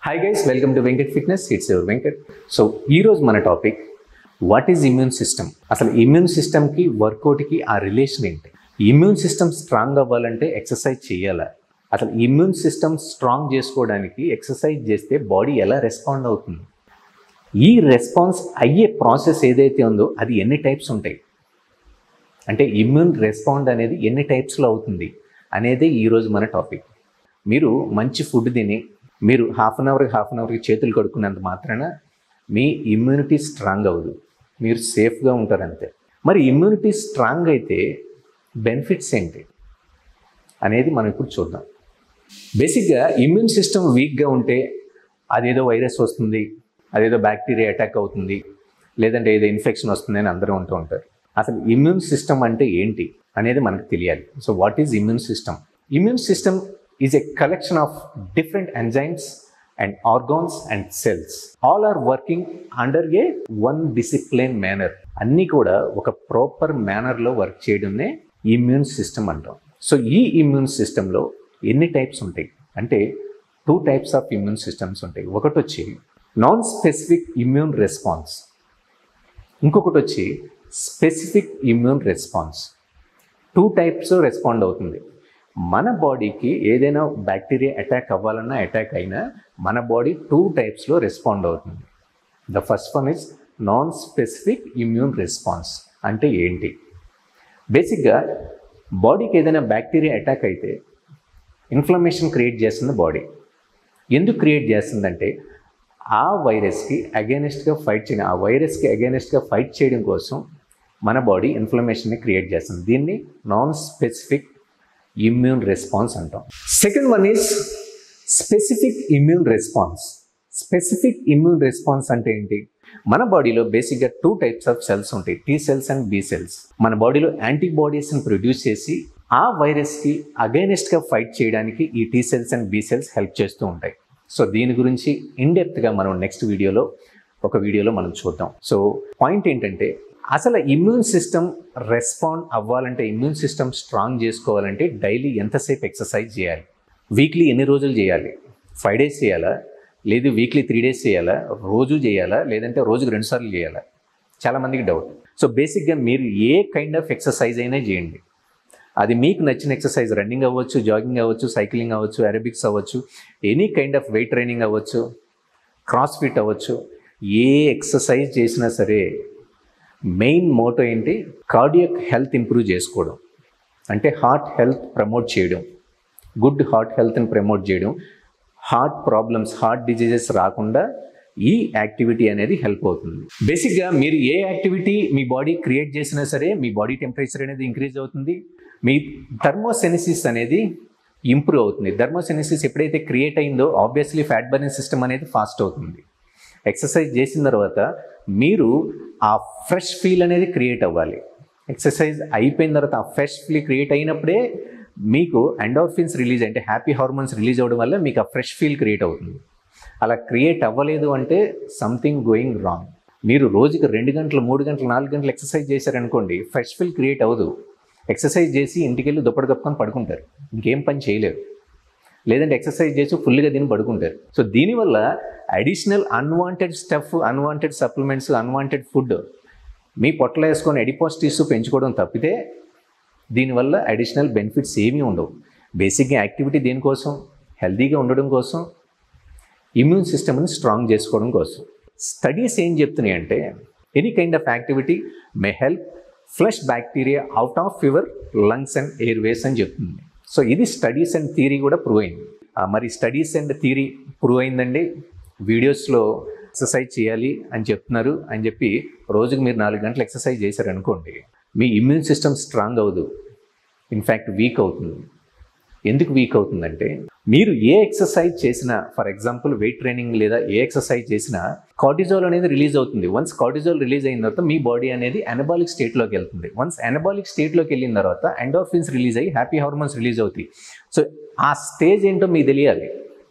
hi guys welcome to Venkat fitness it's your Venkat so ఈరోజు మన topic what is immune system అసలు immune సిస్టమ్కి వర్కౌట్కి ఆ రిలేషన్ ఏంటి ఇమ్యూన్ సిస్టమ్ స్ట్రాంగ్ అవ్వాలంటే ఎక్సర్సైజ్ చేయాలా అసలు ఇమ్యూన్ సిస్టమ్ స్ట్రాంగ్ చేసుకోవడానికి ఎక్సర్సైజ్ చేస్తే బాడీ ఎలా రెస్పాండ్ అవుతుంది ఈ రెస్పాన్స్ అయ్యే ప్రాసెస్ ఏదైతే ఉందో అది ఎన్ని టైప్స్ ఉంటాయి అంటే ఇమ్యూన్ రెస్పాండ్ అనేది ఎన్ని టైప్స్లో అవుతుంది అనేది ఈరోజు మన టాపిక్ మీరు మంచి ఫుడ్ తిని మీరు హాఫ్ అన్ అవర్కి హాఫ్ అన్ అవర్కి చేతులు కడుక్కున్నంత మాత్రాన మీ ఇమ్యూనిటీ స్ట్రాంగ్ అవ్వదు మీరు సేఫ్గా ఉంటారు అంతే మరి ఇమ్యూనిటీ స్ట్రాంగ్ అయితే బెనిఫిట్స్ ఏంటి అనేది మనం ఇప్పుడు చూద్దాం బేసిక్గా ఇమ్యూన్ సిస్టమ్ వీక్గా ఉంటే అదేదో వైరస్ వస్తుంది అదేదో బ్యాక్టీరియా అటాక్ అవుతుంది లేదంటే ఏదో ఇన్ఫెక్షన్ వస్తుంది అని అందరూ ఉంటూ ఉంటారు అసలు ఇమ్యూన్ సిస్టమ్ అంటే ఏంటి అనేది మనకు తెలియాలి so what is immune system immune system is a collection of different enzymes and organs and cells all are working under a one discipline manner అన్నీ కూడా ఒక ప్రాపర్ మేనర్లో వర్క్ చేయడమే ఇమ్యూన్ సిస్టమ్ అంటాం సో ఈ ఇమ్యూన్ సిస్టంలో ఎన్ని types ఉంటాయి అంటే two types of immune systems ఉంటాయి ఒకటి వచ్చి నాన్ స్పెసిఫిక్ ఇమ్యూన్ రెస్పాన్స్ ఇంకొకటి వచ్చి specific immune response two types respond అవుతుంది మన బాడీకి ఏదైనా బ్యాక్టీరియా అటాక్ అవ్వాలన్నా అటాక్ అయినా మన బాడీ టూ టైప్స్లో రెస్పాండ్ అవుతుంది the first one is non specific immune response అంటే ఏంటి బేసిక్గా బాడీకి ఏదైనా బ్యాక్టీరియా అటాక్ అయితే ఇన్ఫ్లమేషన్ క్రియేట్ చేస్తుంది బాడీ ఎందుకు క్రియేట్ చేస్తుందంటే ఆ వైరస్కి అగేనెస్ట్గా ఫైట్ చేయడం ఆ వైరస్కి అగేనెస్ట్గా ఫైట్ చేయడం కోసం మన బాడీ ఇన్ఫ్లమేషన్ని క్రియేట్ చేస్తుంది దీన్ని నాన్ స్పెసిఫిక్ ఇమ్యూన్ రెస్పాన్స్ అంటాం second one is specific immune response specific immune response అంటే ఏంటి మన బాడీలో బేసిక్గా టూ టైప్స్ ఆఫ్ సెల్స్ ఉంటాయి T cells and B cells మన బాడీలో యాంటీబాడీస్ని ప్రొడ్యూస్ చేసి ఆ వైరస్కి అగైనెస్ట్గా ఫైట్ చేయడానికి ఈ T cells and B cells help చేస్తూ ఉంటాయి సో దీని గురించి ఇన్డెప్త్గా మనం నెక్స్ట్ వీడియోలో ఒక వీడియోలో మనం చూద్దాం సో పాయింట్ ఏంటంటే అసలు ఇమ్యూన్ సిస్టమ్ రెస్పాండ్ అవ్వాలంటే ఇమ్యూన్ సిస్టమ్ స్ట్రాంగ్ చేసుకోవాలంటే డైలీ ఎంతసేపు ఎక్సర్సైజ్ చేయాలి వీక్లీ ఎన్ని రోజులు చేయాలి ఫైవ్ డేస్ చేయాలా లేదు వీక్లీ త్రీ డేస్ చేయాలా రోజు చేయాలా లేదంటే రోజుకు రెండు సార్లు చేయాలా చాలామందికి డౌట్ సో బేసిక్గా మీరు ఏ కైండ్ ఆఫ్ ఎక్సర్సైజ్ అయినా చేయండి అది మీకు నచ్చిన ఎక్సర్సైజ్ రన్నింగ్ అవ్వచ్చు జాగింగ్ అవ్వచ్చు సైక్లింగ్ అవ్వచ్చు అరబిక్స్ అవ్వచ్చు any kind of weight training అవ్వచ్చు క్రాస్ ఫిట్ అవ్వచ్చు ఏ ఎక్సర్సైజ్ చేసినా సరే మెయిన్ మోటో ఏంటి కార్డియక్ హెల్త్ ఇంప్రూవ్ చేసుకోవడం అంటే హార్ట్ హెల్త్ ప్రమోట్ చేయడం గుడ్ హార్ట్ హెల్త్ని ప్రమోట్ చేయడం హార్ట్ ప్రాబ్లమ్స్ హార్ట్ డిజీజెస్ రాకుండా ఈ యాక్టివిటీ అనేది హెల్ప్ అవుతుంది బేసిక్గా మీరు ఏ యాక్టివిటీ మీ బాడీ క్రియేట్ చేసినా సరే మీ బాడీ టెంపరేచర్ అనేది ఇంక్రీజ్ అవుతుంది మీ థర్మోసెనిసిస్ అనేది ఇంప్రూవ్ అవుతుంది థర్మోసెనిసిస్ ఎప్పుడైతే క్రియేట్ అయిందో ఆబ్వియస్లీ ఫ్యాట్ బర్నింగ్ సిస్టమ్ అనేది ఫాస్ట్ అవుతుంది ఎక్సర్సైజ్ చేసిన తర్వాత మీరు ఆ ఫ్రెష్ ఫీల్ అనేది క్రియేట్ అవ్వాలి ఎక్సర్సైజ్ అయిపోయిన తర్వాత ఆ ఫ్రెష్ ఫీల్ క్రియేట్ అయినప్పుడే మీకు ఎండోర్ఫిన్స్ రిలీజ్ అంటే హ్యాపీ హార్మోన్స్ రిలీజ్ అవ్వడం వల్ల మీకు ఆ ఫ్రెష్ ఫీల్ క్రియేట్ అవుతుంది అలా క్రియేట్ అవ్వలేదు అంటే సంథింగ్ గోయింగ్ రాంగ్ మీరు రోజుకి రెండు గంటలు మూడు గంటలు నాలుగు గంటలు ఎక్సర్సైజ్ చేశారనుకోండి ఫ్రెష్ ఫీల్ క్రియేట్ అవ్వదు ఎక్సర్సైజ్ చేసి ఇంటికి వెళ్ళి దుప్పటి కప్పుకొని పడుకుంటారు ఇంకేం పని చేయలేరు లేదంటే ఎక్సర్సైజ్ చేసి ఫుల్గా తిని పడుకుంటారు సో దీనివల్ల additional unwanted stuff unwanted supplements unwanted food మీ పొట్టలో వేసుకొని ఎడిపాజిటివ్స్ పెంచుకోవడం తప్పితే దీనివల్ల అడిషనల్ బెనిఫిట్స్ ఏమీ ఉండవు బేసిక్గా యాక్టివిటీ దేనికోసం హెల్తీగా ఉండడం కోసం ఇమ్యూన్ సిస్టమ్ని స్ట్రాంగ్ చేసుకోవడం కోసం స్టడీస్ ఏం చెప్తున్నాయి అంటే any kind of activity may help flush bacteria out of your lungs and airways అని చెప్తుంది సో ఇది స్టడీస్ అండ్ థియరీ కూడా ప్రూవ్ అయింది ఆ, మరి స్టడీస్ అండ్ థియరీ ప్రూవ్ అయిందండి వీడియోస్లో ఎక్సర్సైజ్ చేయాలి అని చెప్తున్నారు అని చెప్పి రోజుకి మీరు నాలుగు గంటలు ఎక్సర్సైజ్ చేశారనుకోండి మీ ఇమ్యూన్ సిస్టమ్ స్ట్రాంగ్ అవ్వదు ఇన్ఫ్యాక్ట్ వీక్ అవుతుంది ఎందుకు వీక్ అవుతుందంటే మీరు ఏ ఎక్సర్సైజ్ చేసినా ఫర్ ఎగ్జాంపుల్ వెయిట్ ట్రైనింగ్ లేదా ఏ ఎక్సర్సైజ్ చేసినా కార్టిజోల్ అనేది రిలీజ్ అవుతుంది వన్స్ కార్టిజోల్ రిలీజ్ అయిన తర్వాత మీ బాడీ అనేది అనబాలిక్ స్టేట్లోకి వెళ్తుంది వన్స్ అనబాలిక్ స్టేట్లోకి వెళ్ళిన తర్వాత ఎండోర్ఫిన్స్ రిలీజ్ అయ్యి హ్యాపీ హార్మోన్స్ రిలీజ్ అవుతాయి సో ఆ స్టేజ్ ఏంటో మీకు తెలియాలి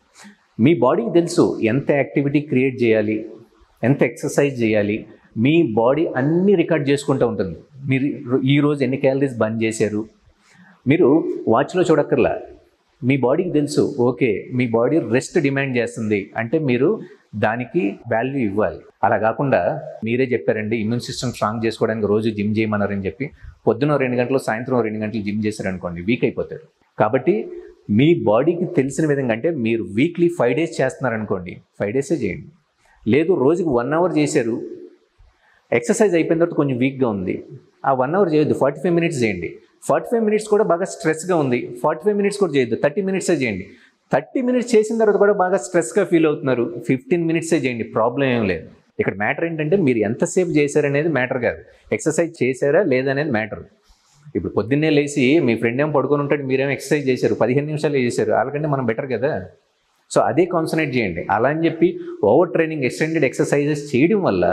మీ బాడీకి తెలుసు ఎంత యాక్టివిటీ క్రియేట్ చేయాలి ఎంత ఎక్సర్సైజ్ చేయాలి మీ బాడీ అన్ని రికార్డ్ చేసుకుంటూ ఉంటుంది మీరు ఈరోజు ఎన్ని క్యాలరీస్ బంద్ చేశారు మీరు వాచ్లో చూడక్కర్లా మీ బాడీకి తెలుసు ఓకే మీ బాడీ రెస్ట్ డిమాండ్ చేస్తుంది అంటే మీరు దానికి వాల్యూ ఇవ్వాలి అలా కాకుండా మీరే చెప్పారండి ఇమ్యూన్ సిస్టమ్ స్ట్రాంగ్ చేసుకోవడానికి రోజు జిమ్ చేయమన్నారని చెప్పి పొద్దున రెండు గంటలు సాయంత్రం రెండు గంటలు జిమ్ చేశారనుకోండి వీక్ అయిపోతారు కాబట్టి మీ బాడీకి తెలిసిన విధంగా అంటే మీరు వీక్లీ ఫైవ్ డేస్ చేస్తున్నారనుకోండి ఫైవ్ డేసే చేయండి లేదు రోజుకి వన్ అవర్ చేశారు ఎక్సర్సైజ్ అయిపోయిన తర్వాత కొంచెం వీక్గా ఉంది ఆ వన్ అవర్ చేయొద్దు ఫార్టీ ఫైవ్ మినిట్స్ చేయండి ఫార్టీ ఫైవ్ మినిట్స్ కూడా బాగా స్ట్రెస్గా ఉంది ఫార్టీ ఫైవ్ మినిట్స్ కూడా చేయొద్దు థర్టీ మినిట్సే చేయండి థర్టీ మినిట్స్ చేసిన తర్వాత కూడా బాగా స్ట్రెస్గా ఫీల్ అవుతున్నారు ఫిఫ్టీన్ మినిట్సే చేయండి ప్రాబ్లం ఏం లేదు ఇక్కడ మ్యాటర్ ఏంటంటే మీరు ఎంతసేపు చేశారనేది మ్యాటర్ కాదు ఎక్సర్సైజ్ చేశారా లేదనేది మ్యాటర్ ఇప్పుడు పొద్దున్నే లేచి మీ ఫ్రెండ్ ఏమో పడుకొని ఉంటాడు మీరేమో ఎక్సర్సైజ్ చేశారు పదిహేను నిమిషాలు చేశారు వాళ్ళకంటే మనం బెటర్ కదా సో అదే కాన్సన్ట్రేట్ చేయండి అలా అని చెప్పి ఓవర్ ట్రైనింగ్ ఎక్స్టెండెడ్ ఎక్సర్సైజెస్ చేయడం వల్ల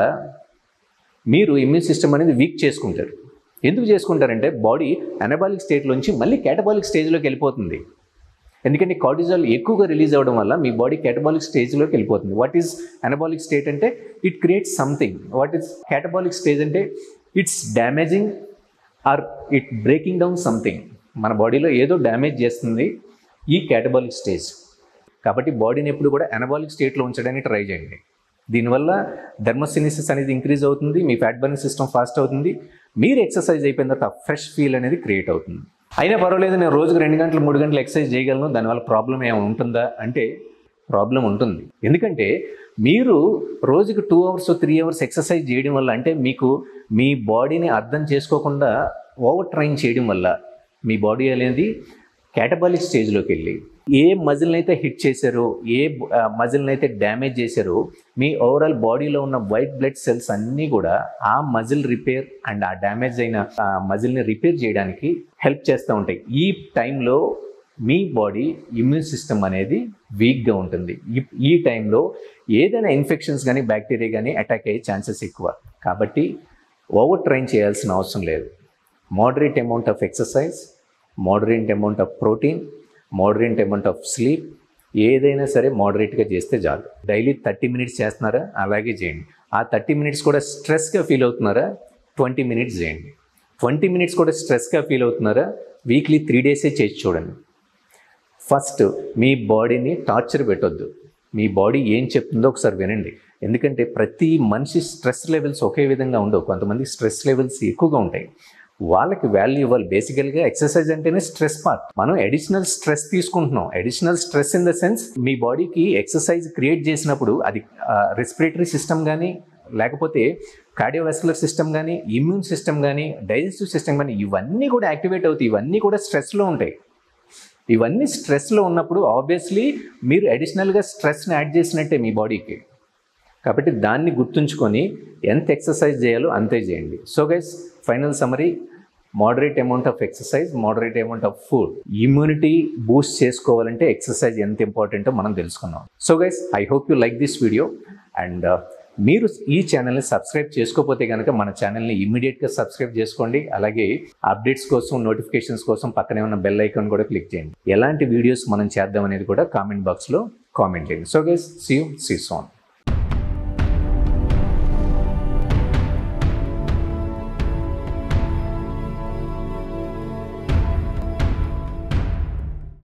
మీరు ఇమ్యూన్ సిస్టమ్ అనేది వీక్ చేసుకుంటారు ఎందుకు చేసుకుంటారంటే బాడీ అనబాలిక్ స్టేట్లోంచి మళ్ళీ కేటబాలిక్ స్టేజ్లోకి వెళ్ళిపోతుంది ఎందుకంటే కార్టిజాల్ ఎక్కువగా రిలీజ్ అవ్వడం వల్ల మీ బాడీ కేటబాలిక్ స్టేజ్లోకి వెళ్ళిపోతుంది వాట్ ఈస్ అనబాలిక్ స్టేట్ అంటే it creates something what is catabolic stage అంటే it's damaging or it breaking down something మన బాడీలో ఏదో డ్యామేజ్ చేస్తుంది ఈ కేటబాలిక్ స్టేజ్ కాబట్టి బాడీని ఎప్పుడు కూడా అనబాలిక్ స్టేట్లో ఉంచడానికి ట్రై చేయండి దీనివల్ల ధర్మోసినిసిస్ అనేది ఇంక్రీజ్ అవుతుంది మీ ఫ్యాట్ బర్నింగ్ సిస్టమ్ ఫాస్ట్ అవుతుంది మీరు ఎక్సర్సైజ్ అయిపోయిన తర్వాత ఫ్రెష్ ఫీల్ అనేది క్రియేట్ అవుతుంది అయినా పర్వాలేదు నేను రోజుకు రెండు గంటలు మూడు గంటలు ఎక్సర్సైజ్ చేయగలను దానివల్ల ప్రాబ్లం ఏమైనా ఉంటుందా అంటే ప్రాబ్లం ఉంటుంది ఎందుకంటే మీరు రోజుకి two hours three hours exercise చేయడం వల్ల అంటే మీకు మీ బాడీని అర్థం చేసుకోకుండా ఓవర్ ట్రైన్ చేయడం వల్ల మీ బాడీ అనేది కేటబాలిక్ స్టేజ్లోకి వెళ్ళి ఏ మజిల్ని అయితే హిట్ చేశారో ఏ మజిల్ని అయితే డ్యామేజ్ చేశారో మీ ఓవరాల్ బాడీలో ఉన్న వైట్ బ్లడ్ సెల్స్ అన్నీ కూడా ఆ మజిల్ రిపేర్ అండ్ ఆ డ్యామేజ్ అయిన ఆ మజిల్ని రిపేర్ చేయడానికి హెల్ప్ చేస్తూ ఉంటాయి ఈ టైంలో మీ బాడీ ఇమ్యూన్ సిస్టమ్ అనేది వీక్గా ఉంటుంది ఈ ఈ టైంలో ఏదైనా ఇన్ఫెక్షన్స్ కానీ బ్యాక్టీరియా కానీ అటాక్ అయ్యే ఛాన్సెస్ ఎక్కువ కాబట్టి ఓవర్ ట్రైన్ చేయాల్సిన అవసరం లేదు moderate amount of exercise moderate amount of protein moderate amount of sleep ఏదైనా సరే మోడరేట్గా చేస్తే చాలు డైలీ థర్టీ మినిట్స్ చేస్తున్నారా అలాగే చేయండి ఆ థర్టీ మినిట్స్ కూడా స్ట్రెస్గా ఫీల్ అవుతున్నారా ట్వంటీ మినిట్స్ చేయండి ట్వంటీ మినిట్స్ కూడా స్ట్రెస్గా ఫీల్ అవుతున్నారా వీక్లీ త్రీ డేసే చేసి చూడండి ఫస్ట్ మీ బాడీని టార్చర్ పెట్టొద్దు మీ బాడీ ఏం చెప్తుందో ఒకసారి వినండి ఎందుకంటే ప్రతి మనిషి స్ట్రెస్ లెవెల్స్ ఒకే విధంగా ఉండవు కొంతమంది స్ట్రెస్ లెవెల్స్ ఎక్కువగా ఉంటాయి వాళ్ళకి వాల్యూ ఇవ్వాలి బేసికల్గా ఎక్సర్సైజ్ అంటేనే స్ట్రెస్ పార్ట్ మనం అడిషనల్ స్ట్రెస్ తీసుకుంటున్నాం additional stress in the sense మీ బాడీకి ఎక్సర్సైజ్ క్రియేట్ చేసినప్పుడు అది రెస్పిరేటరీ సిస్టమ్ కానీ లేకపోతే కార్డియోవాస్కులర్ సిస్టమ్ కానీ ఇమ్యూన్ సిస్టమ్ కానీ డైజెస్టివ్ సిస్టమ్ కానీ ఇవన్నీ కూడా యాక్టివేట్ అవుతాయి ఇవన్నీ కూడా స్ట్రెస్లో ఉంటాయి ఇవన్నీ స్ట్రెస్లో ఉన్నప్పుడు ఆబ్వియస్లీ మీరు అడిషనల్గా స్ట్రెస్ని యాడ్ చేసినట్టే మీ బాడీకి కాబట్టి దాన్ని గుర్తుంచుకొని ఎంత ఎక్సర్సైజ్ చేయాలో అంతే చేయండి so guys final summary moderate amount of exercise moderate amount of food immunity boost చేసుకోవాలంటే ఎక్సర్సైజ్ ఎంత ఇంపార్టెంటో మనం తెలుసుకున్నాం so guys I hope you like this video అండ్ మీరు ఈ ఛానల్ని సబ్స్క్రైబ్ చేసుకోకపోతే కనుక మన ఛానల్ని ఇమీడియట్గా సబ్స్క్రైబ్ చేసుకోండి అలాగే అప్డేట్స్ కోసం నోటిఫికేషన్స్ కోసం పక్కనే ఉన్న బెల్ ఐకాన్ కూడా క్లిక్ చేయండి ఎలాంటి వీడియోస్ మనం చేద్దాం అనేది కూడా కామెంట్ బాక్స్లో కామెంట్ చేయండి so guys see you see son